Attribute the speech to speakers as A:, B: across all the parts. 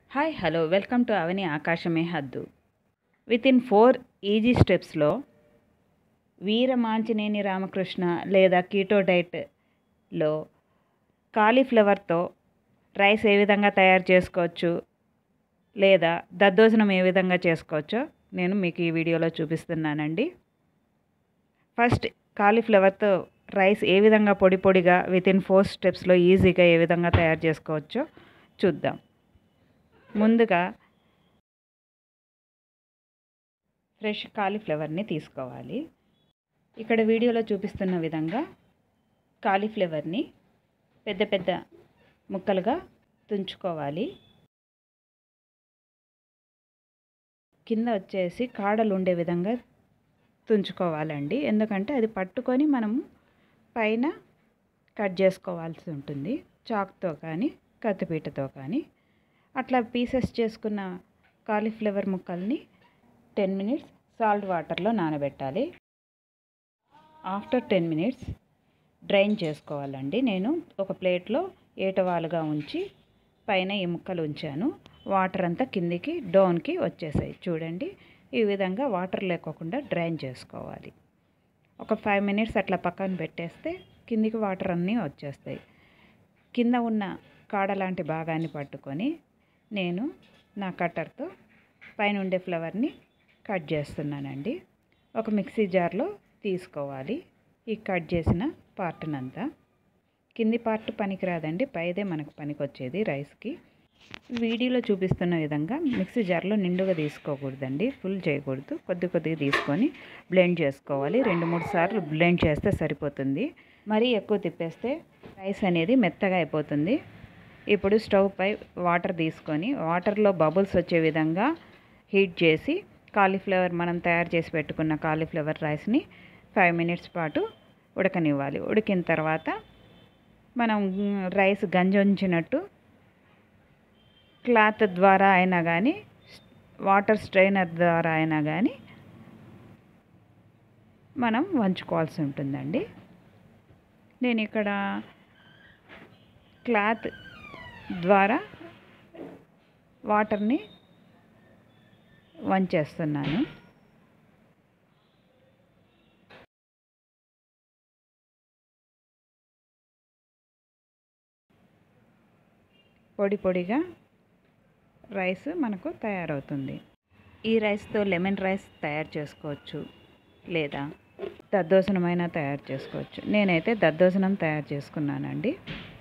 A: hi hello welcome to అవని ఆకాశమే హద్దు విత్ ఇన్ ఫోర్ ఈజీ స్టెప్స్లో వీరమాంచినేని రామకృష్ణ లేదా కీటో డైట్లో కాలీఫ్లవర్తో రైస్ ఏ విధంగా తయారు చేసుకోవచ్చు లేదా దద్దోజనం ఏ విధంగా చేసుకోవచ్చో నేను మీకు ఈ వీడియోలో చూపిస్తున్నానండి ఫస్ట్ కాలీఫ్లవర్తో రైస్ ఏ విధంగా పొడి పొడిగా విత్ ఇన్ ఫోర్ స్టెప్స్లో ఈజీగా ఏ విధంగా తయారు చేసుకోవచ్చో చూద్దాం ముందుగా ఫ్రెష్ కాలీఫ్లవర్ని తీసుకోవాలి ఇక్కడ వీడియోలో చూపిస్తున్న విధంగా కాలీఫ్లవర్ని పెద్ద పెద్ద ముక్కలుగా తుంచుకోవాలి కింద వచ్చేసి కాడలు ఉండే విధంగా తుంచుకోవాలండి ఎందుకంటే అది పట్టుకొని మనము పైన కట్ చేసుకోవాల్సి ఉంటుంది చాక్తో కానీ కత్తిపీటతో కానీ అట్లా పీసెస్ చేసుకున్న కాలీఫ్లవర్ ముక్కల్ని టెన్ మినిట్స్ సాల్ట్ వాటర్లో నానబెట్టాలి ఆఫ్టర్ టెన్ మినిట్స్ డ్రైన్ చేసుకోవాలండి నేను ఒక ప్లేట్లో ఏటవాలుగా ఉంచి పైన ఈ ముక్కలు ఉంచాను వాటర్ అంతా కిందికి డౌన్కి వచ్చేసాయి చూడండి ఈ విధంగా వాటర్ లేకోకుండా డ్రైన్ చేసుకోవాలి ఒక ఫైవ్ మినిట్స్ అట్లా పక్కన పెట్టేస్తే కిందికి వాటర్ అన్నీ వచ్చేస్తాయి కింద ఉన్న కాడ లాంటి భాగాన్ని పట్టుకొని నేను నా కట్టర్తో పైన ఉండే ఫ్లవర్ని కట్ చేస్తున్నానండి ఒక మిక్సీ జార్లో తీసుకోవాలి ఈ కట్ చేసిన పార్ట్నంతా కింది పార్ట్ పనికిరాదండి పైదే మనకు పనికొచ్చేది రైస్కి వీడియోలో చూపిస్తున్న విధంగా మిక్సీ జార్లో నిండుగా తీసుకోకూడదండి ఫుల్ చేయకూడదు కొద్ది కొద్దిగా తీసుకొని బ్లెండ్ చేసుకోవాలి రెండు మూడు సార్లు బ్లెండ్ చేస్తే సరిపోతుంది మరీ ఎక్కువ తిప్పేస్తే రైస్ అనేది మెత్తగా అయిపోతుంది ఇప్పుడు స్టవ్ పై వాటర్ తీసుకొని వాటర్లో బబుల్స్ వచ్చే విధంగా హీట్ చేసి కాలీఫ్లవర్ మనం తయారు చేసి పెట్టుకున్న కాలీఫ్లవర్ రైస్ని ఫైవ్ మినిట్స్ పాటు ఉడకనివ్వాలి ఉడికిన తర్వాత మనం రైస్ గంజొంచినట్టు క్లాత్ ద్వారా అయినా కానీ వాటర్ స్ట్రైనర్ ద్వారా అయినా కానీ మనం వంచుకోవాల్సి ఉంటుందండి నేను ఇక్కడ క్లాత్ ద్వారా వాటర్ని వంచేస్తున్నాను పొడి పొడిగా రైస్ మనకు తయారవుతుంది ఈ రైస్తో లెమన్ రైస్ తయారు చేసుకోవచ్చు లేదా దద్దోజనమైనా తయారు చేసుకోవచ్చు నేనైతే దద్దోజనం తయారు చేసుకున్నానండి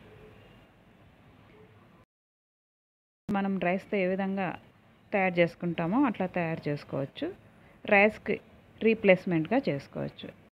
A: మనం రైస్తో ఏ విధంగా తయారు చేసుకుంటామో అట్లా తయారు చేసుకోవచ్చు రైస్కి రీప్లేస్మెంట్గా చేసుకోవచ్చు